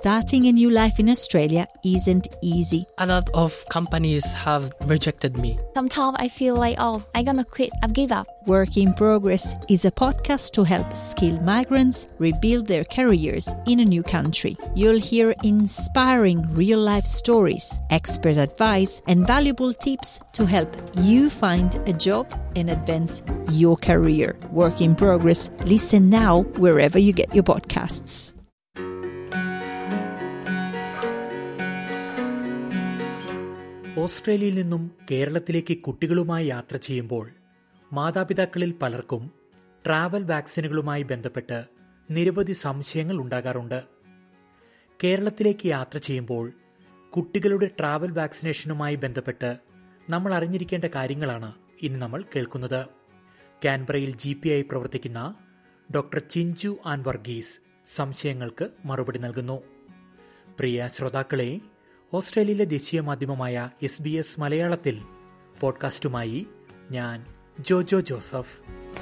Starting a new life in Australia isn't easy. A lot of companies have rejected me. Sometimes I feel like, oh, I'm gonna quit, I've give up. Work in Progress is a podcast to help skilled migrants rebuild their careers in a new country. You'll hear inspiring real life stories, expert advice, and valuable tips to help you find a job and advance your career. Work in Progress. Listen now wherever you get your podcasts. ഓസ്ട്രേലിയയിൽ നിന്നും കേരളത്തിലേക്ക് കുട്ടികളുമായി യാത്ര ചെയ്യുമ്പോൾ മാതാപിതാക്കളിൽ പലർക്കും travel വാക്സിനുകളുമായി ബന്ധപ്പെട്ട് നിരവധി സംശയങ്ങൾ ഉണ്ടാകാറുണ്ട് കേരളത്തിലേക്ക് യാത്ര ചെയ്യുമ്പോൾ കുട്ടികളുടെ ട്രാവൽ വാക്സിനേഷനുമായി ബന്ധപ്പെട്ട് നമ്മൾ അറിഞ്ഞിരിക്കേണ്ട കാര്യങ്ങളാണ് ഇനി നമ്മൾ കേൾക്കുന്നത് കാൻബറയിൽ ജി പി ആയി പ്രവർത്തിക്കുന്ന ഡോക്ടർ ചിഞ്ചു ആൻ വർഗീസ് സംശയങ്ങൾക്ക് മറുപടി നൽകുന്നു പ്രിയ ശ്രോതാക്കളെ ഓസ്ട്രേലിയയിലെ ദേശീയ മാധ്യമമായ എസ് ബി എസ് മലയാളത്തിൽ പോഡ്കാസ്റ്റുമായി ഞാൻ ജോജോ ജോസഫ്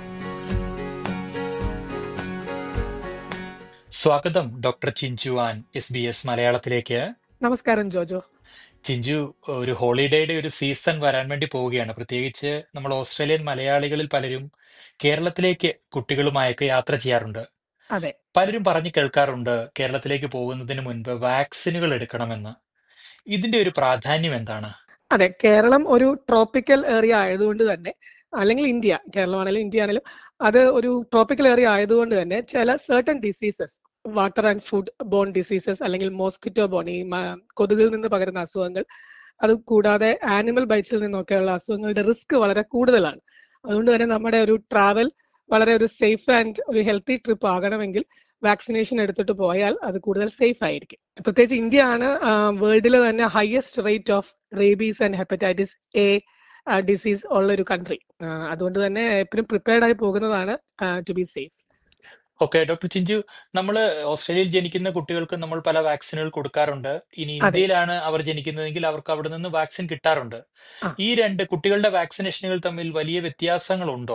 സ്വാഗതം doctor Chinchu Ann S B S മലയാളത്തിലേക്ക് നമസ്കാരം ജോജോ ചിഞ്ചു ഒരു ഹോളിഡേയുടെ ഒരു സീസൺ വരാൻ വേണ്ടി പോവുകയാണ് പ്രത്യേകിച്ച് നമ്മൾ ഓസ്ട്രേലിയൻ മലയാളികളിൽ പലരും കേരളത്തിലേക്ക് കുട്ടികളുമായൊക്കെ യാത്ര ചെയ്യാറുണ്ട് അതെ പലരും പറഞ്ഞു കേൾക്കാറുണ്ട് കേരളത്തിലേക്ക് പോകുന്നതിന് മുൻപ് വാക്സിനുകൾ എടുക്കണമെന്ന് ഇതിന്റെ ഒരു പ്രാധാന്യം എന്താണ് അതെ കേരളം ഒരു ട്രോപ്പിക്കൽ ഏരിയ ആയതുകൊണ്ട് തന്നെ അല്ലെങ്കിൽ ഇന്ത്യ കേരളമാണെങ്കിലും ഇന്ത്യ ആണെങ്കിലും അത് ഒരു ട്രോപ്പിക്കൽ ഏരിയ ആയതുകൊണ്ട് തന്നെ ചില certain diseases water and food borne diseases അല്ലെങ്കിൽ മോസ്കിറ്റോ ബോൺ ഈ മ- കൊതുകിൽ നിന്ന് പകരുന്ന അസുഖങ്ങൾ അത് കൂടാതെ ആനിമൽ ബൈറ്റ്സിൽ നിന്നൊക്കെയുള്ള അസുഖങ്ങളുടെ റിസ്ക് വളരെ കൂടുതലാണ് അതുകൊണ്ട് തന്നെ നമ്മുടെ ഒരു ട്രാവൽ വളരെ ഒരു സേഫ് ആൻഡ് ഒരു ഹെൽത്തി ട്രിപ്പ് ആകണമെങ്കിൽ വാക്സിനേഷൻ എടുത്തിട്ട് പോയാൽ അത് കൂടുതൽ സേഫ് ആയിരിക്കും പ്രത്യേകിച്ച് ഇന്ത്യ ആണ് വേൾഡിലെ തന്നെ highest rate of rabies and hepatitis A disease ഉള്ള ഒരു കൺട്രി അതുകൊണ്ട് തന്നെ എപ്പോഴും പ്രിപ്പയർഡ് ആയി പോകുന്നതാണ് to be safe okay doctor Chinchu നമ്മൾ ഓസ്ട്രേലിയയിൽ ജനിക്കുന്ന കുട്ടികൾക്ക് നമ്മൾ പല വാക്സിനുകൾ കൊടുക്കാറുണ്ട് ഇനി ഇന്ത്യയിലാണ് അവർ ജനിക്കുന്നതെങ്കിൽ അവർക്ക് അവിടെ നിന്ന് വാക്സിൻ കിട്ടാറുണ്ട് ആ. ഈ രണ്ട് കുട്ടികളുടെ വാക്സിനേഷനുകൾ തമ്മിൽ വലിയ വ്യത്യാസങ്ങളുണ്ടോ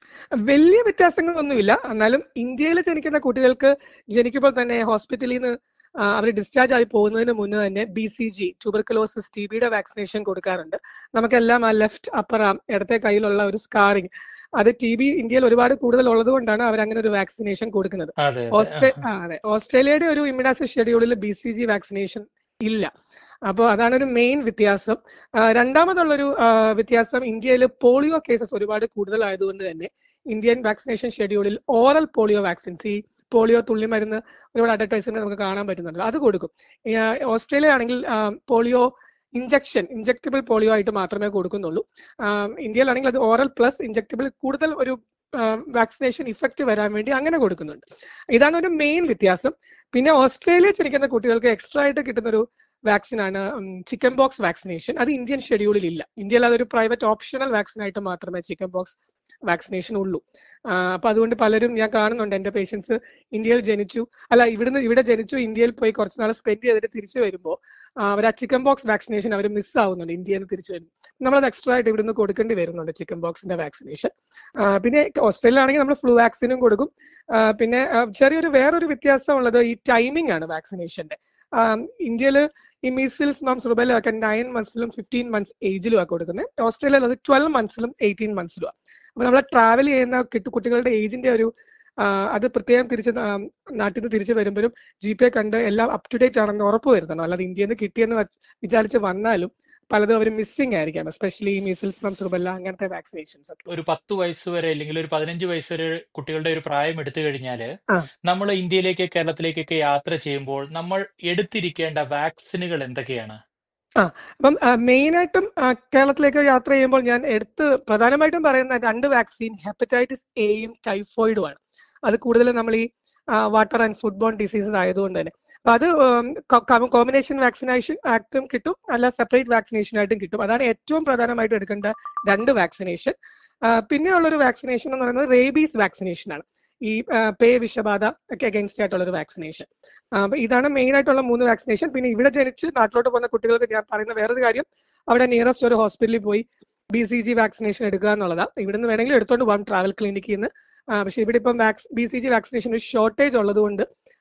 വലിയ വ്യത്യാസങ്ങളൊന്നുമില്ല എന്നാലും ഇന്ത്യയിൽ ജനിക്കുന്ന കുട്ടികൾക്ക് ജനിക്കുമ്പോൾ തന്നെ ഹോസ്പിറ്റലിൽ നിന്ന് അവർ ഡിസ്ചാർജ് ആയി പോകുന്നതിന് മുന്നേ തന്നെ B C G tuberculosis T ബിയുടെ വാക്സിനേഷൻ കൊടുക്കാറുണ്ട് നമുക്കെല്ലാം ആ ലെഫ്റ്റ് അപ്പർ ആം ഇടത്തെ കയ്യിലുള്ള ഒരു സ്കാറിങ് അത് ടി ബി ഇന്ത്യയിൽ ഒരുപാട് കൂടുതൽ ഉള്ളത് കൊണ്ടാണ് അവർ അങ്ങനെ ഒരു വാക്സിനേഷൻ കൊടുക്കുന്നത് അതെ ഓസ്ട്രേ അതെ ആ, അതെ ഓസ്ട്രേലിയയുടെ ഒരു ഇമ്മ്യൂണൈസേഷൻ ഷെഡ്യൂളിൽ ബി സി ജി വാക്സിനേഷൻ ഇല്ല അപ്പോൾ അതാണ് ഒരു മെയിൻ വ്യത്യാസം ആ, രണ്ടാമതുള്ളൊരു ആ, വ്യത്യാസം ഇന്ത്യയിൽ പോളിയോ കേസസ് ഒരുപാട് കൂടുതലായതുകൊണ്ട് തന്നെ ഇന്ത്യൻ വാക്സിനേഷൻ ഷെഡ്യൂളിൽ ഓറൽ പോളിയോ വാക്സിൻസ് ഈ പോളിയോ തുള്ളിമരുന്ന് ഒരുപാട് അഡ്വർടൈസ്മെന്റ് നമുക്ക് കാണാൻ പറ്റുന്നുണ്ടല്ലോ അത് കൊടുക്കും ഈ, ആ, ഓസ്ട്രേലിയ ആണെങ്കിൽ പോളിയോ ഇഞ്ചക്ഷൻ ഇഞ്ചക്റ്റബിൾ പോളിയോ ആയിട്ട് മാത്രമേ കൊടുക്കുന്നുള്ളൂ ആം, ഇന്ത്യയിലാണെങ്കിൽ അത് ഓറൽ പ്ലസ് ഇഞ്ചക്റ്റബിൾ കൂടുതൽ ഒരു വാക്സിനേഷൻ ഇഫക്റ്റ് വരാൻ വേണ്ടി അങ്ങനെ കൊടുക്കുന്നുണ്ട് ഇതാണ് ഒരു മെയിൻ വ്യത്യാസം പിന്നെ ഓസ്ട്രേലിയയിൽ ജനിക്കുന്ന കുട്ടികൾക്ക് എക്സ്ട്രാ ആയിട്ട് കിട്ടുന്ന ഒരു വാക്സിൻ ആണ് ചിക്കൻ ബോക്സ് വാക്സിനേഷൻ അത് ഇന്ത്യൻ ഷെഡ്യൂളിൽ ഇല്ല ഇന്ത്യയിൽ അതൊരു പ്രൈവറ്റ് ഓപ്ഷണൽ വാക്സിൻ ആയിട്ട് മാത്രമേ ചിക്കൻ ബോക്സ് വാക്സിനേഷൻ ഉള്ളൂ ആ, അപ്പൊ അതുകൊണ്ട് പലരും ഞാൻ കാണുന്നുണ്ട് എന്റെ പേഷ്യൻസ് ഇന്ത്യയിൽ ജനിച്ചു അല്ല ഇവിടുന്ന് ഇവിടെ ജനിച്ചു ഇന്ത്യയിൽ പോയി കുറച്ച് നാൾ സ്പെൻഡ് ചെയ്തിട്ട് തിരിച്ചു വരുമ്പോൾ അവർ ആ ചിക്കൻ ബോക്സ് വാക്സിനേഷൻ അവർ മിസ് ആവുന്നുണ്ട് ഇന്ത്യയിൽ നിന്ന് തിരിച്ചു വരുമ്പോൾ നമ്മളത് എക്സ്ട്രാ ആയിട്ട് ഇവിടുന്ന് കൊടുക്കേണ്ടി വരുന്നുണ്ട് ചിക്കൻ ബോക്സിന്റെ വാക്സിനേഷൻ പിന്നെ ഓസ്ട്രേലിയ ആണെങ്കിൽ നമ്മൾ ഫ്ലൂ വാക്സിനും കൊടുക്കും ആ, പിന്നെ ആ, ചെറിയൊരു വേറൊരു വ്യത്യാസം ഉള്ളത് ഈ ടൈമിംഗ് ആണ് വാക്സിനേഷന്റെ ഇന്ത്യയിൽ ഈ മീസിൽസ് മംസ് റുബല ഒക്കെ നയൻ മന്ത്സിലും ഫിഫ്റ്റീൻ മന്ത്സ് ഏജിലും ആണ് കൊടുക്കുന്നത് ഓസ്ട്രേലിയയിൽ അത് ട്വൽവ് മന്ത്സിലും എയ്റ്റീൻ മന്ത്സിലും ആണ് അപ്പൊ നമ്മൾ ട്രാവൽ ചെയ്യുന്ന കിട്ടു കുട്ടികളുടെ ഏജിന്റെ ഒരു ആ, അത് പ്രത്യേകം തിരിച്ച് ആ, നാട്ടിൽ നിന്ന് തിരിച്ചു വരുമ്പോഴും ജി പി കണ്ട് എല്ലാം അപ് ടു ഡേറ്റ് ആണെന്ന് ഉറപ്പ് വരുത്തണം അല്ലാതെ ഇന്ത്യയിൽ നിന്ന് കിട്ടിയെന്ന് വച്ച് വിചാരിച്ച് വന്നാലും പലതും അവർ മിസ്സിംഗ് ആയിരിക്കാം എസ്പെഷ്യലി മീസിൽസ് മംസ് റുബല്ല അങ്ങനത്തെ വാക്സിനേഷൻസ് ഒക്കെ ഒരു പത്ത് വയസ്സ് വരെ അല്ലെങ്കിൽ ഒരു പതിനഞ്ച് വയസ്സ് വരെ കുട്ടികളുടെ ഒരു പ്രായം എടുത്തു കഴിഞ്ഞാല് ആ. നമ്മൾ ഇന്ത്യയിലേക്ക് കേരളത്തിലേക്കൊക്കെ യാത്ര ചെയ്യുമ്പോൾ നമ്മൾ എടുത്തിരിക്കേണ്ട വാക്സിനുകൾ എന്തൊക്കെയാണ് അപ്പം മെയിൻ ആയിട്ടും ആ, കേരളത്തിലേക്ക് യാത്ര ചെയ്യുമ്പോൾ ഞാൻ എടുത്ത് പ്രധാനമായിട്ടും പറയുന്ന രണ്ട് വാക്സിൻ ഹെപ്പറ്റൈറ്റിസ് എയും ടൈഫോയിഡുമാണ് അത് കൂടുതലും നമ്മൾ ഈ water and food borne diseases ആയതുകൊണ്ട് തന്നെ അപ്പൊ അത് കോമ്പിനേഷൻ വാക്സിനേഷൻ ആക്ടും കിട്ടും അല്ല സെപ്പറേറ്റ് വാക്സിനേഷൻ ആയിട്ടും കിട്ടും അതാണ് ഏറ്റവും പ്രധാനമായിട്ട് എടുക്കേണ്ട രണ്ട് വാക്സിനേഷൻ പിന്നെ ഉള്ളൊരു വാക്സിനേഷൻ എന്ന് പറയുന്നത് റേബീസ് വാക്സിനേഷൻ ആണ് ഈ ആ, പേ വിഷബാധ ഒക്കെ അഗൈൻസ്റ്റ് ആയിട്ടുള്ള ഒരു വാക്സിനേഷൻ അപ്പൊ ഇതാണ് മെയിൻ ആയിട്ടുള്ള മൂന്ന് വാക്സിനേഷൻ പിന്നെ ഇവിടെ ജനിച്ച് നാട്ടിലോട്ട് പോകുന്ന കുട്ടികൾക്ക് ഞാൻ പറയുന്ന വേറൊരു കാര്യം അവിടെ നിയറസ്റ്റ് ഒരു ഹോസ്പിറ്റലിൽ പോയി ബി സി ജി വാക്സിനേഷൻ എടുക്കുക എന്നുള്ളതാണ് ഇവിടുന്ന് വേണമെങ്കിൽ എടുത്തോണ്ട് പോകാം ട്രാവൽ ക്ലിനിക്കിൽ നിന്ന് ആ, പക്ഷെ ഇവിടെ ഇപ്പം ബി സി ജി വാക്സിനേഷൻ ഒരു ഷോർട്ടേജ് ഉള്ളത് കൊണ്ട്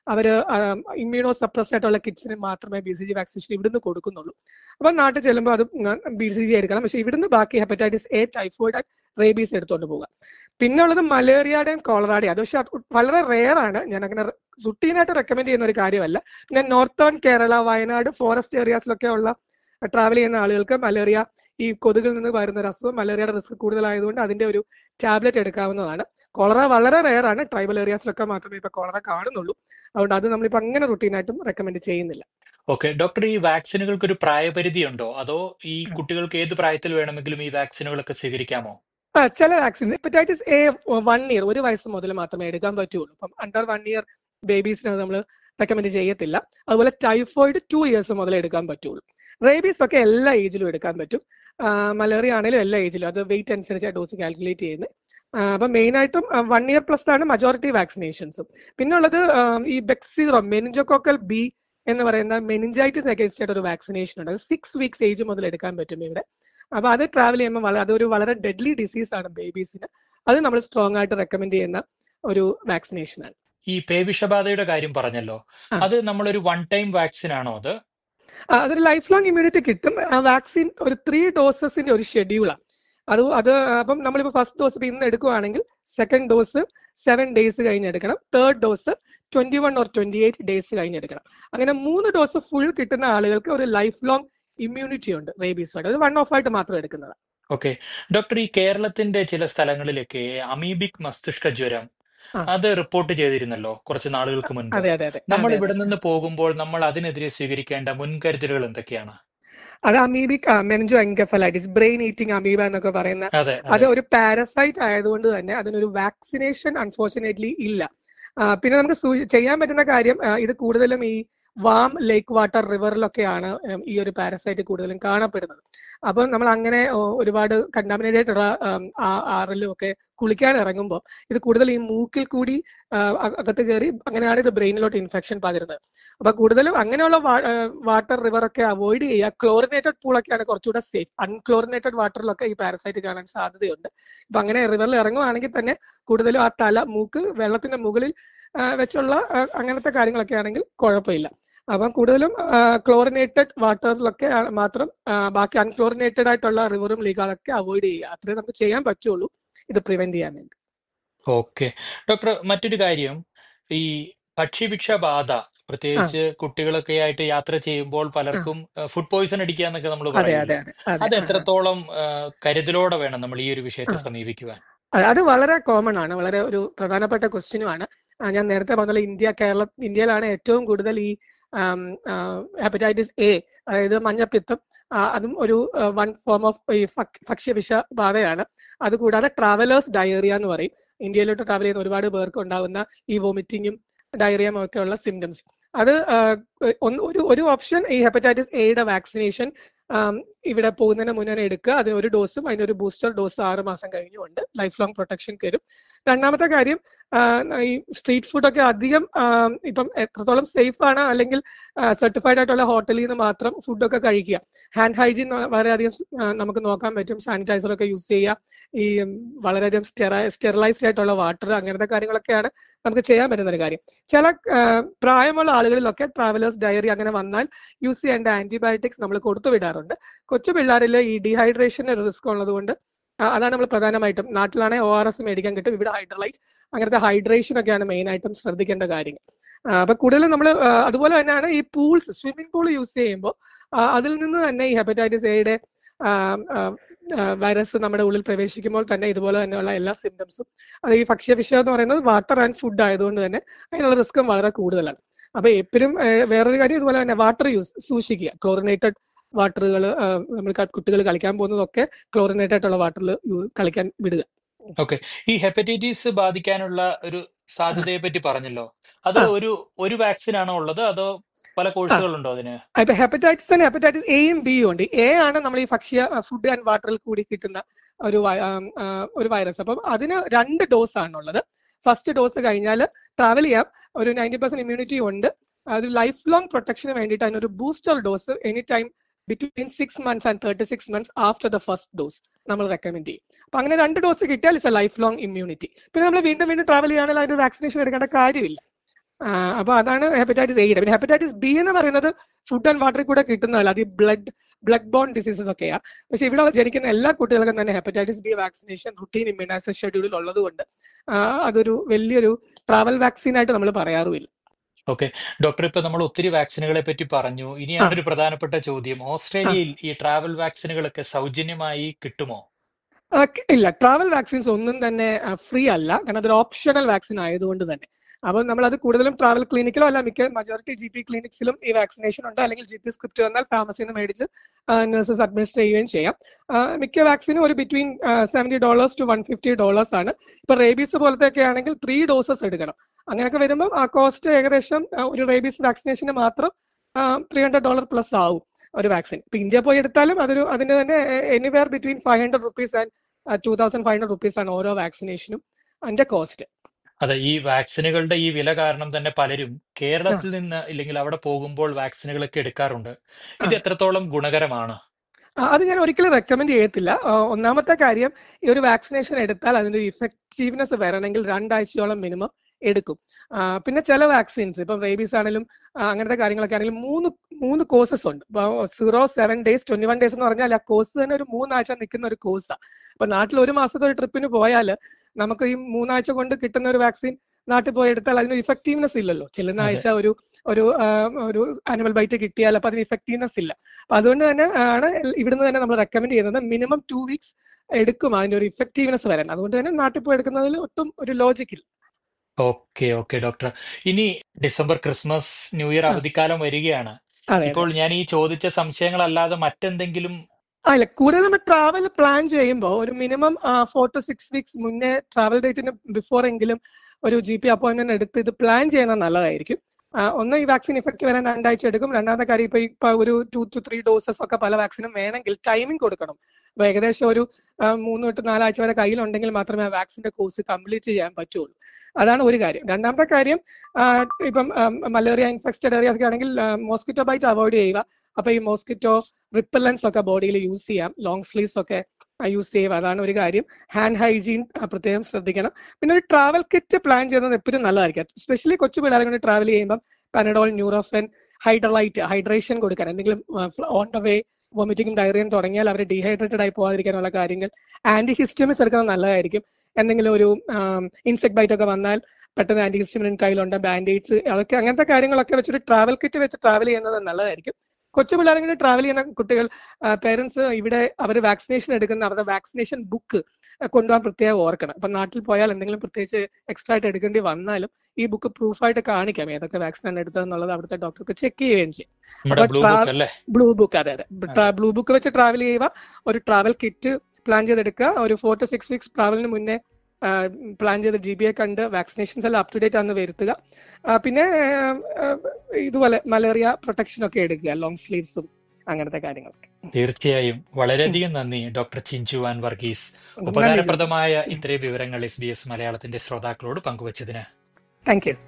അവർ ഇമ്മ്യൂണോ സപ്രസ്ഡ് ആയിട്ടുള്ള കിഡ്സിന് മാത്രമേ ബി സി ജി വാക്സിനേഷൻ ഇവിടുന്ന് കൊടുക്കുന്നുള്ളൂ അപ്പൊ നാട്ടിൽ ചെല്ലുമ്പോൾ അത് ബി സി ജി എടുക്കണം പക്ഷെ ഇവിടുന്ന് ബാക്കി hepatitis A typhoid and rabies എടുത്തുകൊണ്ട് പോകാം പിന്നെ ഉള്ളത് മലേറിയയുടെയും കോളറാഡയും അത് പക്ഷെ അത് വളരെ റെയർ ആണ് ഞാൻ അങ്ങനെ റുട്ടീനായിട്ട് റെക്കമെൻഡ് ചെയ്യുന്ന ഒരു കാര്യമല്ല പിന്നെ നോർത്തേൺ കേരള വയനാട് ഫോറസ്റ്റ് ഏരിയാസിലൊക്കെ ഉള്ള ട്രാവൽ ചെയ്യുന്ന ആളുകൾക്ക് മലേറിയ ഈ കൊതുകിൽ നിന്ന് വരുന്ന ഒരു അസുഖം മലേറിയയുടെ റിസ്ക് കൂടുതലായതുകൊണ്ട് അതിന്റെ ഒരു ടാബ്ലറ്റ് എടുക്കാവുന്നതാണ് കോളറ വളരെ റെയർ ആണ് ട്രൈബൽ ഏരിയാസിലൊക്കെ മാത്രമേ ഇപ്പൊ കോളറ കാണുന്നുള്ളൂ അതുകൊണ്ട് അത് നമ്മളിപ്പോ അങ്ങനെ റുട്ടീനായിട്ടും റെക്കമെൻഡ് ചെയ്യുന്നില്ല ഓക്കെ ഡോക്ടർ ഈ വാക്സിനുകൾക്ക് ഒരു പ്രായപരിധി ഉണ്ടോ അതോ ഈ കുട്ടികൾക്ക് ഏത് പ്രായത്തിൽ വേണമെങ്കിലും ഈ വാക്സിനുകളൊക്കെ സ്വീകരിക്കാമോ ആ ചില vaccine hepatitis A one year ഒരു വയസ്സ് മുതൽ മാത്രമേ എടുക്കാൻ പറ്റുള്ളൂ അപ്പം അണ്ടർ വൺ ഇയർ ബേബീസിന് നമ്മൾ റെക്കമെൻഡ് ചെയ്യത്തില്ല അതുപോലെ ടൈഫോയിഡ് ടു ഇയേഴ്സ് മുതൽ എടുക്കാൻ പറ്റുള്ളൂ റേബീസ് ഒക്കെ എല്ലാ ഏജിലും എടുക്കാൻ പറ്റും മലേറിയ ആണെങ്കിലും എല്ലാ ഏജിലും അത് വെയിറ്റ് അനുസരിച്ച് ഡോസ് കാൽക്കുലേറ്റ് ചെയ്യുന്നത് അപ്പൊ മെയിൻ ആയിട്ടും വൺ ഇയർ പ്ലസ് ആണ് മജോറിറ്റി വാക്സിനേഷൻസും പിന്നെ ഉള്ളത് ഈ ബെക്സീറോ മെനിഞ്ചോക്കോക്കൽ ബി എന്ന് പറയുന്ന മെനിഞ്ചൈറ്റിസ് അഗേൻസ്റ്റ് ആയിട്ട് ഒരു വാക്സിനേഷൻ ഉണ്ട് സിക്സ് വീക്സ് ഏജ് മുതൽ എടുക്കാൻ പറ്റും ഇവിടെ അപ്പൊ അത് ട്രാവൽ ചെയ്യുമ്പോൾ വളരെ അതൊരു വളരെ ഡെഡ്ലി ഡിസീസ് ആണ് ബേബീസിന് അത് നമ്മൾ സ്ട്രോങ് ആയിട്ട് റെക്കമെൻഡ് ചെയ്യുന്ന ഒരു വാക്സിനേഷൻ ആണ് ഈ പേവിഷബാധയുടെ കാര്യം പറഞ്ഞല്ലോ അത് നമ്മളൊരു വൺ ടൈം വാക്സിൻ ആണോ അത് അതൊരു ലൈഫ് ലോങ് ഇമ്മ്യൂണിറ്റി കിട്ടും ആ വാക്സിൻ ഒരു ത്രീ ഡോസസിന്റെ ഒരു ഷെഡ്യൂളാണ് അത് അത് അപ്പം നമ്മളിപ്പോ ഫസ്റ്റ് ഡോസ് ഇപ്പൊ ഇന്ന് എടുക്കുവാണെങ്കിൽ സെക്കൻഡ് ഡോസ് സെവൻ ഡേയ്സ് കഴിഞ്ഞ് എടുക്കണം third dose twenty one or twenty eight days കഴിഞ്ഞ് എടുക്കണം അങ്ങനെ മൂന്ന് ഡോസ് ഫുൾ കിട്ടുന്ന ആളുകൾക്ക് ഒരു ലൈഫ് ലോങ് ഇമ്മ്യൂണിറ്റി ഉണ്ട് റേബീസ് അത് വൺ ഓഫ് ആയിട്ട് മാത്രം എടുക്കുന്നത് ഓക്കെ ഡോക്ടർ ഈ കേരളത്തിന്റെ ചില സ്ഥലങ്ങളിലൊക്കെ അമീബിക് മസ്തിഷ്ക ജ്വരം അത് റിപ്പോർട്ട് ചെയ്തിരുന്നല്ലോ കുറച്ച് നാളുകൾക്ക് മുൻപ് അതെ അതെ അതെ നമ്മൾ ഇവിടെ നിന്ന് പോകുമ്പോൾ നമ്മൾ അതിനെതിരെ സ്വീകരിക്കേണ്ട മുൻകരുതലുകൾ എന്തൊക്കെയാണ് അത് amoebic meningoencephalitis brain eating amoeba എന്നൊക്കെ പറയുന്ന അതെ അത് ഒരു പാരസൈറ്റ് ആയതുകൊണ്ട് തന്നെ അതിനൊരു വാക്സിനേഷൻ അൺഫോർച്ചുനേറ്റ്ലി ഇല്ല പിന്നെ നമുക്ക് ചെയ്യാൻ പറ്റുന്ന കാര്യം ഇത് കൂടുതലും ഈ വാം ലേക്ക് വാട്ടർ റിവറിലൊക്കെയാണ് ഈ ഒരു പാരസൈറ്റ് കൂടുതലും കാണപ്പെടുന്നത് അപ്പം നമ്മൾ അങ്ങനെ ഒരുപാട് കണ്ടാമിനേറ്റഡ് ആയിട്ടുള്ള ആറിലും ഒക്കെ കുളിക്കാൻ ഇറങ്ങുമ്പോൾ ഇത് കൂടുതൽ ഈ മൂക്കിൽ കൂടി അകത്ത് കയറി അങ്ങനെയാണ് ഇത് ബ്രെയിനിലോട്ട് ഇൻഫെക്ഷൻ പകരുന്നത് അപ്പൊ കൂടുതലും അങ്ങനെയുള്ള വാട്ടർ റിവർ ഒക്കെ അവോയ്ഡ് ചെയ്യുക ക്ലോറിനേറ്റഡ് പൂളൊക്കെയാണ് കുറച്ചുകൂടെ സേഫ് അൺക്ലോറിനേറ്റഡ് വാട്ടറിലൊക്കെ ഈ പാരസൈറ്റ് കാണാൻ സാധ്യതയുണ്ട് ഇപ്പൊ അങ്ങനെ റിവറിൽ ഇറങ്ങുവാണെങ്കിൽ തന്നെ കൂടുതലും ആ തല മൂക്ക് വെള്ളത്തിന്റെ മുകളിൽ വെച്ചുള്ള അങ്ങനത്തെ കാര്യങ്ങളൊക്കെ ആണെങ്കിൽ കുഴപ്പമില്ല അപ്പം കൂടുതലും ക്ലോറിനേറ്റഡ് വാട്ടേഴ്സിലൊക്കെ മാത്രം ബാക്കി അൺക്ലോറിനേറ്റഡ് ആയിട്ടുള്ള റിവറും ലീഗാളൊക്കെ അവോയ്ഡ് ചെയ്യുക അത്രേ നമുക്ക് ചെയ്യാൻ പറ്റുള്ളൂ ഇത് പ്രിവെന്റ് ചെയ്യാൻ വേണ്ടി ഓക്കെ ഡോക്ടർ മറ്റൊരു കാര്യം ഈ ഭക്ഷ്യഭിക്ഷ ബാധ പ്രത്യേകിച്ച് കുട്ടികളൊക്കെ ആയിട്ട് യാത്ര ചെയ്യുമ്പോൾ പലർക്കും ഫുഡ് പോയിസൺ അടിക്കുക എന്നൊക്കെ നമ്മൾ പറയുന്നത് അത് എത്രത്തോളം കരുതലോടെ വേണം നമ്മൾ ഈ ഒരു വിഷയത്തെ സമീപിക്കുവാൻ അത് വളരെ കോമൺ ആണ് വളരെ ഒരു പ്രധാനപ്പെട്ട ക്വസ്റ്റ്യനുമാണ് ഞാൻ നേരത്തെ പറഞ്ഞ ഇന്ത്യ കേരള ഇന്ത്യയിലാണ് ഏറ്റവും കൂടുതൽ ഈ ഹെപ്പറ്റൈറ്റിസ് എ അതായത് മഞ്ഞപ്പിത്തം അതും ഒരു വൺ ഫോം ഓഫ് ഈ ഭക്ഷ്യവിഷ ബാധയാണ് അതുകൂടാതെ ട്രാവലേഴ്സ് ഡയറിയ എന്ന് പറയും ഇന്ത്യയിലോട്ട് ട്രാവൽ ചെയ്യുന്ന ഒരുപാട് പേർക്ക് ഉണ്ടാകുന്ന ഈ വോമിറ്റിങ്ങും ഡയറിയം ഒക്കെ ഉള്ള സിംറ്റംസ് അത് ഒരു ഒരു ഓപ്ഷൻ ഈ ഹെപ്പറ്റൈറ്റിസ് എയുടെ വാക്സിനേഷൻ ഇവിടെ പോകുന്നതിന് മുന്നേ എടുക്കുക അതിന് ഒരു ഡോസും അതിനൊരു ബൂസ്റ്റർ ഡോസ് ആറ് മാസം കഴിഞ്ഞുണ്ട് ലൈഫ് ലോങ് പ്രൊട്ടക്ഷൻ തരും രണ്ടാമത്തെ കാര്യം ഈ സ്ട്രീറ്റ് ഫുഡൊക്കെ അധികം ഇപ്പം എത്രത്തോളം സേഫ് ആണ് അല്ലെങ്കിൽ സർട്ടിഫൈഡ് ആയിട്ടുള്ള ഹോട്ടലിൽ നിന്ന് മാത്രം ഫുഡൊക്കെ കഴിക്കുക ഹാൻഡ് ഹൈജീൻ വളരെയധികം നമുക്ക് നോക്കാൻ പറ്റും സാനിറ്റൈസർ ഒക്കെ യൂസ് ചെയ്യുക ഈ വളരെയധികം സ്റ്റെറൈ സ്റ്റെറിലൈസ്ഡ് ആയിട്ടുള്ള വാട്ടർ അങ്ങനത്തെ കാര്യങ്ങളൊക്കെയാണ് നമുക്ക് ചെയ്യാൻ പറ്റുന്ന ഒരു കാര്യം ചില പ്രായമുള്ള ആളുകളിലൊക്കെ ട്രാവലേഴ്സ് ഡയറി അങ്ങനെ വന്നാൽ യൂസ് ചെയ്യേണ്ട ആന്റിബയോട്ടിക്സ് നമ്മൾ കൊടുത്തു വിടാറുണ്ട് കൊച്ചു പിള്ളേരിൽ ഈ ഡീഹൈഡ്രേഷന് റിസ്ക് ഉള്ളത് കൊണ്ട് അതാണ് നമ്മൾ പ്രധാനമായിട്ടും നാട്ടിലാണെങ്കിൽ ഒ ആർ എസ് മേടിക്കാൻ കിട്ടും ഇവിടെ ഹൈഡ്രലൈറ്റ് അങ്ങനത്തെ ഹൈഡ്രേഷൻ ഒക്കെയാണ് മെയിൻ ആയിട്ടും ശ്രദ്ധിക്കേണ്ട കാര്യങ്ങൾ അപ്പൊ കൂടുതലും നമ്മൾ അതുപോലെ തന്നെയാണ് ഈ പൂൾസ് സ്വിമ്മിംഗ് പൂൾ യൂസ് ചെയ്യുമ്പോൾ അതിൽ നിന്ന് തന്നെ ഈ ഹെപ്പറ്റൈറ്റിസ് എയുടെ വൈറസ് നമ്മുടെ ഉള്ളിൽ പ്രവേശിക്കുമ്പോൾ തന്നെ ഇതുപോലെ തന്നെയുള്ള എല്ലാ സിംറ്റംസും അത് ഈ ഭക്ഷ്യവിഷയം എന്ന് പറയുന്നത് വാട്ടർ ആൻഡ് ഫുഡ് ആയതുകൊണ്ട് തന്നെ അതിനുള്ള റിസ്ക്കും വളരെ കൂടുതലാണ് അപ്പൊ എപ്പോഴും വേറൊരു കാര്യം ഇതുപോലെ തന്നെ വാട്ടർ യൂസ് സൂക്ഷിക്കുക ക്ലോറിനേറ്റഡ് വാട്ടറുകൾ നമ്മൾ കുട്ടികൾ കളിക്കാൻ പോകുന്നതൊക്കെ ക്ലോറിനേറ്റഡ് ആയിട്ടുള്ള വാട്ടറിൽ കളിക്കാൻ വിടുക ഓക്കെ ഈ ഹെപ്പറ്റൈറ്റിസ് ബാധിക്കാനുള്ള ഒരു സാധ്യതയെ പറ്റി പറഞ്ഞല്ലോ അത് ഒരു ഒരു വാക്സിൻ ആണോ ഉള്ളത് അതോ പല കോഴ്സുകളുണ്ടോ അതിന് ഇപ്പൊ ഹെപ്പറ്റൈറ്റിസ് തന്നെ ഹെപ്പറ്റൈറ്റിസ് എയും ബിയും ഉണ്ട് എ ആണ് നമ്മൾ ഈ ഭക്ഷ്യ ഫുഡ് ആൻഡ് വാട്ടറിൽ കൂടി കിട്ടുന്ന ഒരു ഒരു വൈറസ് അപ്പം അതിന് രണ്ട് ഡോസ് ആണുള്ളത് ഫസ്റ്റ് ഡോസ് കഴിഞ്ഞാൽ ട്രാവൽ ചെയ്യാം ഒരു നയൻറ്റി പെർസെന്റ് ഇമ്മ്യൂണിറ്റി ഉണ്ട് അത് ലൈഫ് ലോങ് പ്രൊട്ടക്ഷന് വേണ്ടിയിട്ട് അതിനൊരു booster dose any time between six months and thirty six months after the first dose നമ്മൾ റെക്കമെൻഡ് ചെയ്യും അപ്പൊ അങ്ങനെ രണ്ട് ഡോസ് കിട്ടിയാൽ it's a life long immunity പിന്നെ നമ്മൾ വീണ്ടും വീണ്ടും ട്രാവൽ ചെയ്യുകയാണെങ്കിൽ അതിന്റെ വാക്സിനേഷൻ എടുക്കേണ്ട കാര്യമില്ല അപ്പൊ അതാണ് ഹെപ്പറ്റൈറ്റിസ് എയുടെ പിന്നെ ഹെപ്പറ്റൈറ്റിസ് ബി എന്ന് പറയുന്നത് ഫുഡ് ആൻഡ് വാട്ടറിൽ കൂടെ കിട്ടുന്നതല്ല അത് ഈ ബ്ലഡ് ബ്ലഡ് ബോൺ ഡിസീസസ് ഒക്കെയാ പക്ഷെ ഇവിടെ ജനിക്കുന്ന എല്ലാ കുട്ടികൾക്കും തന്നെ hepatitis B vaccination routine immunization ഷെഡ്യൂളിൽ ഉള്ളതുകൊണ്ട് അതൊരു വലിയൊരു ട്രാവൽ വാക്സിൻ ആയിട്ട് നമ്മൾ പറയാറുമില്ല ഓക്കെ ഡോക്ടർ ഇപ്പൊ നമ്മൾ ഒത്തിരി വാക്സിനുകളെ പറ്റി പറഞ്ഞു ഇനിയാണ് ഒരു പ്രധാനപ്പെട്ട ചോദ്യം ഓസ്ട്രേലിയയിൽ ഈ ട്രാവൽ വാക്സിനുകളൊക്കെ സൗജന്യമായി കിട്ടുമോ ഇല്ല ട്രാവൽ വാക്സിൻസ് ഒന്നും തന്നെ ഫ്രീ അല്ല കാരണം അതൊരു ഓപ്ഷണൽ വാക്സിൻ ആയതുകൊണ്ട് തന്നെ അപ്പോൾ നമ്മൾ അത് കൂടുതലും ട്രാവൽ ക്ലിനിക്കിലോ അല്ല മിക്ക മജോറിറ്റി ജി പി ക്ലിനിക്സിലും ഈ വാക്സിനേഷൻ ഉണ്ട് അല്ലെങ്കിൽ ജി പി സ്ക്രിപ്റ്റ് വന്നാൽ ഫാർമസിയിൽ നിന്ന് മേടിച്ച് നഴ്സസ് അഡ്മിനിസ്റ്റർ ചെയ്യുകയും ചെയ്യാം മിക്ക വാക്സിനും ഒരു between seventy dollars to one fifty dollars ആണ് ഇപ്പൊ റേബീസ് പോലത്തെ ഒക്കെ ആണെങ്കിൽ ത്രീ ഡോസസ് എടുക്കണം അങ്ങനെയൊക്കെ വരുമ്പോൾ ആ കോസ്റ്റ് ഏകദേശം ഒരു റേബീസ് വാക്സിനേഷന് മാത്രം ത്രീ ഹൺഡ്രഡ് ഡോളർ പ്ലസ് ആവും ഒരു വാക്സിൻ ഇപ്പൊ ഇന്ത്യ പോയി എടുത്താലും അതൊരു അതിന്റെ തന്നെ anywhere between five hundred rupees and two thousand five hundred rupees ആണ് ഓരോ വാക്സിനേഷനും അതിന്റെ കോസ്റ്റ് അതെ ഈ വാക്സിനുകളുടെ ഈ വില കാരണം തന്നെ പലരും കേരളത്തിൽ നിന്ന് ഇല്ലെങ്കിൽ അവിടെ പോകുമ്പോൾ വാക്സിനുകളൊക്കെ എടുക്കാറുണ്ട് ഇത് എത്രത്തോളം ഗുണകരമാണ് അത് ഞാൻ ഒരിക്കലും റെക്കമെൻഡ് ചെയ്യത്തില്ല ഒന്നാമത്തെ കാര്യം ഈ ഒരു വാക്സിനേഷൻ എടുത്താൽ അതിന്റെ ഇഫക്റ്റീവ്നെസ് വരണമെങ്കിൽ രണ്ടാഴ്ചയോളം മിനിമം എടുക്കും പിന്നെ ചില വാക്സിൻസ് ഇപ്പം റേബീസ് ആണെങ്കിലും അങ്ങനത്തെ കാര്യങ്ങളൊക്കെ ആണെങ്കിലും മൂന്ന് മൂന്ന് കോഴ്സസ് ഉണ്ട് zero seven days twenty one days എന്ന് പറഞ്ഞാൽ ആ കോഴ്സ് തന്നെ ഒരു മൂന്നാഴ്ച നിൽക്കുന്ന ഒരു കോഴ്സാണ് അപ്പൊ നാട്ടിൽ ഒരു മാസത്തെ ഒരു ട്രിപ്പിന് പോയാൽ നമുക്ക് ഈ മൂന്നാഴ്ച കൊണ്ട് കിട്ടുന്ന ഒരു വാക്സിൻ നാട്ടിൽ പോയി എടുത്താൽ അതിന് ഇഫക്റ്റീവ്നെസ് ഇല്ലല്ലോ ചെല്ലുന്ന ആഴ്ച ഒരു ഒരു ഒരു ആനിമൽ ബൈറ്റ് കിട്ടിയാൽ അപ്പൊ അതിന് ഇഫക്റ്റീവ്നെസ് ഇല്ല അപ്പൊ അതുകൊണ്ട് തന്നെ ആണ് ഇവിടുന്ന് തന്നെ നമ്മൾ റെക്കമെൻഡ് ചെയ്യുന്നത് മിനിമം ടു വീക്സ് എടുക്കും അതിന്റെ ഒരു ഇഫക്റ്റീവ്നെസ് വരാൻ അതുകൊണ്ട് തന്നെ നാട്ടിൽ പോയി എടുക്കുന്നതിൽ ഒട്ടും ഒരു ലോജിക് ഇല്ല ഓക്കെ ഓക്കെ ഡോക്ടർ ഇനി ഡിസംബർ ക്രിസ്മസ് ന്യൂ ഇയർ അവധിക്കാലം വരികയാണ് ഇപ്പോൾ ഞാൻ ഈ ചോദിച്ച സംശയങ്ങളല്ലാതെ മറ്റെന്തെങ്കിലും അല്ല കൂടുതൽ നമ്മൾ ട്രാവൽ പ്ലാൻ ചെയ്യുമ്പോൾ ഒരു minimum four to six weeks മുന്നേ ട്രാവൽ ഡേറ്റിന് ബിഫോർ എങ്കിലും ഒരു ജി പി അപ്പോയിന്റ്മെന്റ് എടുത്ത് ഇത് പ്ലാൻ ചെയ്യുന്നത് നല്ലതായിരിക്കും ഒന്ന് ഈ വാക്സിൻ ഇഫക്റ്റ് വരാൻ രണ്ടാഴ്ച എടുക്കും രണ്ടാമത്തെ കാര്യം ഇപ്പൊ ഇപ്പൊ ഒരു ടു ടു ത്രീ ഡോസസ് ഒക്കെ പല വാക്സിനും വേണമെങ്കിൽ ടൈമിംഗ് കൊടുക്കണം അപ്പൊ ഏകദേശം ഒരു മൂന്ന് തൊട്ട് നാലാഴ്ച വരെ കയ്യിലുണ്ടെങ്കിൽ മാത്രമേ ആ വാക്സിന്റെ കോഴ്സ് കംപ്ലീറ്റ് ചെയ്യാൻ പറ്റുള്ളൂ അതാണ് ഒരു കാര്യം രണ്ടാമത്തെ കാര്യം ഇപ്പം മലേറിയ ഇൻഫെക്റ്റഡ് ഏരിയാസ് ഒക്കെ ആണെങ്കിൽ മോസ്കിറ്റോ ബൈറ്റ് അവോയ്ഡ് ചെയ്യുക അപ്പൊ ഈ മോസ്കിറ്റോ റിപ്പല്ലൻസ് ഒക്കെ ബോഡിയിൽ യൂസ് ചെയ്യാം ലോങ് സ്ലീവ്സ് ഒക്കെ യൂസ് ചെയ്യുക അതാണ് ഒരു കാര്യം ഹാൻഡ് ഹൈജീൻ പ്രത്യേകം ശ്രദ്ധിക്കണം പിന്നെ ഒരു ട്രാവൽ കിറ്റ് പ്ലാൻ ചെയ്യുന്നത് എപ്പോഴും നല്ലതായിരിക്കും എസ്പെഷ്യലി കൊച്ചു പിള്ളേരെ കൊണ്ട് ട്രാവൽ ചെയ്യുമ്പോൾ പനഡോൾ ന്യൂറോഫെൻ ഹൈഡ്രലൈറ്റ് ഹൈഡ്രേഷൻ കൊടുക്കാൻ എന്തെങ്കിലും ഓൺ ദ വേ വോമിറ്റിംഗ് ഡയറിയും തുടങ്ങിയാൽ അവർ ഡീഹൈഡ്രേറ്റഡ് ആയി പോകാതിരിക്കാനുള്ള കാര്യങ്ങൾ ആന്റി ഹിസ്റ്റമിസ് എടുക്കുന്നത് നല്ലതായിരിക്കും എന്തെങ്കിലും ഒരു ഇൻസെക്ട് ബൈറ്റ് ഒക്കെ വന്നാൽ പെട്ടെന്ന് ആന്റി ഹിസ്റ്റമിൻ കയ്യിലുണ്ട് ബാൻഡേഡ്സ് അതൊക്കെ അങ്ങനത്തെ കാര്യങ്ങളൊക്കെ വെച്ചിട്ട് ട്രാവൽ കിറ്റ് വെച്ച് ട്രാവൽ ചെയ്യുന്നത് നല്ലതായിരിക്കും കൊച്ചു പിള്ളേരെ ട്രാവൽ ചെയ്യുന്ന കുട്ടികൾ പേരൻസ് ഇവിടെ അവർ വാക്സിനേഷൻ എടുക്കുന്ന അവരുടെ വാക്സിനേഷൻ ബുക്ക് കൊണ്ടുപോകാൻ പ്രത്യേകം ഓർക്കണം അപ്പൊ നാട്ടിൽ പോയാൽ എന്തെങ്കിലും പ്രത്യേകിച്ച് എക്സ്ട്രാ ആയിട്ട് എടുക്കേണ്ടി വന്നാലും ഈ ബുക്ക് പ്രൂഫായിട്ട് കാണിക്കാം ഏതൊക്കെ വാക്സിൻ ആണ് എടുത്തതെന്നുള്ളത് അവിടുത്തെ ഡോക്ടർക്ക് ചെക്ക് ചെയ്യുകയും ചെയ്യും ബ്ലൂ ബുക്ക് അതെ അതെ ബ്ലൂ ബുക്ക് വെച്ച് ട്രാവൽ ചെയ്യുക ഒരു ട്രാവൽ കിറ്റ് പ്ലാൻ ചെയ്തെടുക്കുക ഒരു ഫോർ ടു സിക്സ് വീക്സ് ട്രാവലിന് മുന്നേ പ്ലാൻ ചെയ്ത് ജി ബി എ കണ്ട് വാക്സിനേഷൻസ് എല്ലാം അപ് ടു ഡേറ്റ് ആണെന്ന് വരുത്തുക പിന്നെ ഇതുപോലെ മലേറിയ പ്രൊട്ടക്ഷൻ ഒക്കെ എടുക്കുക ലോങ് സ്ലീവ്സും അങ്ങനത്തെ കാര്യങ്ങളൊക്കെ തീർച്ചയായും വളരെയധികം നന്ദി ഡോക്ടർ ചിഞ്ചു ആൻ വർഗീസ് ഉപകാരപ്രദമായ ഇത്രയും വിവരങ്ങൾ എസ് ബി എസ് മലയാളത്തിന്റെ ശ്രോതാക്കളോട് പങ്കുവച്ചതിന് താങ്ക് യു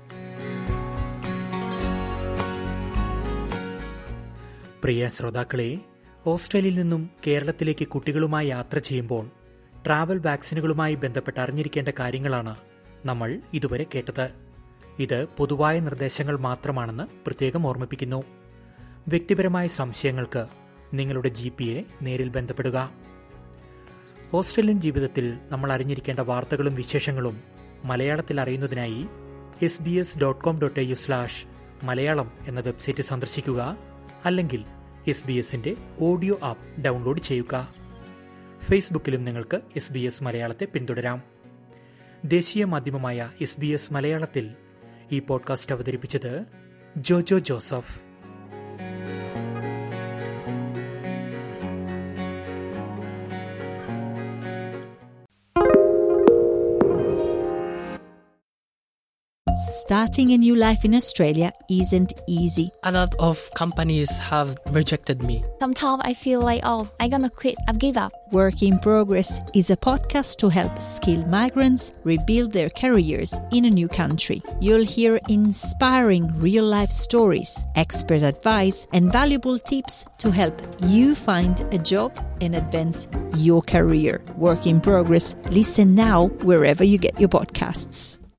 പ്രിയ ശ്രോതാക്കളെ ഓസ്ട്രേലിയയിൽ നിന്നും കേരളത്തിലേക്ക് കുട്ടികളുമായി യാത്ര ചെയ്യുമ്പോൾ ട്രാവൽ വാക്സിനുകളുമായി ബന്ധപ്പെട്ട് അറിഞ്ഞിരിക്കേണ്ട കാര്യങ്ങളാണ് നമ്മൾ ഇതുവരെ കേട്ടത് ഇത് പൊതുവായ നിർദ്ദേശങ്ങൾ മാത്രമാണെന്ന് പ്രത്യേകം ഓർമ്മിപ്പിക്കുന്നു വ്യക്തിപരമായ സംശയങ്ങൾക്ക് നിങ്ങളുടെ ജി പിയെ നേരിൽ ബന്ധപ്പെടുക ഓസ്ട്രേലിയൻ ജീവിതത്തിൽ നമ്മൾ അറിഞ്ഞിരിക്കേണ്ട വാർത്തകളും വിശേഷങ്ങളും മലയാളത്തിൽ അറിയുന്നതിനായി S B S dot com dot A U slash Malayalam എന്ന വെബ്സൈറ്റ് സന്ദർശിക്കുക അല്ലെങ്കിൽ എസ് ബി എസിന്റെ ഓഡിയോ ആപ്പ് ഡൗൺലോഡ് ചെയ്യുക ഫേസ്ബുക്കിലും നിങ്ങൾക്ക് എസ് ബി എസ് മലയാളത്തെ പിന്തുടരാം ദേശീയ മാധ്യമമായ എസ് ബി എസ് മലയാളത്തിൽ ഈ പോഡ്കാസ്റ്റ് അവതരിപ്പിച്ചത് Jojo Joseph Starting a new life in Australia isn't easy. A lot of companies have rejected me. Sometimes I feel like, oh, I'm gonna quit, I've give up. Work in Progress is a podcast to help skilled migrants rebuild their careers in a new country. You'll hear inspiring real life stories, expert advice, and valuable tips to help you find a job and advance your career. Work in Progress. Listen now wherever you get your podcasts.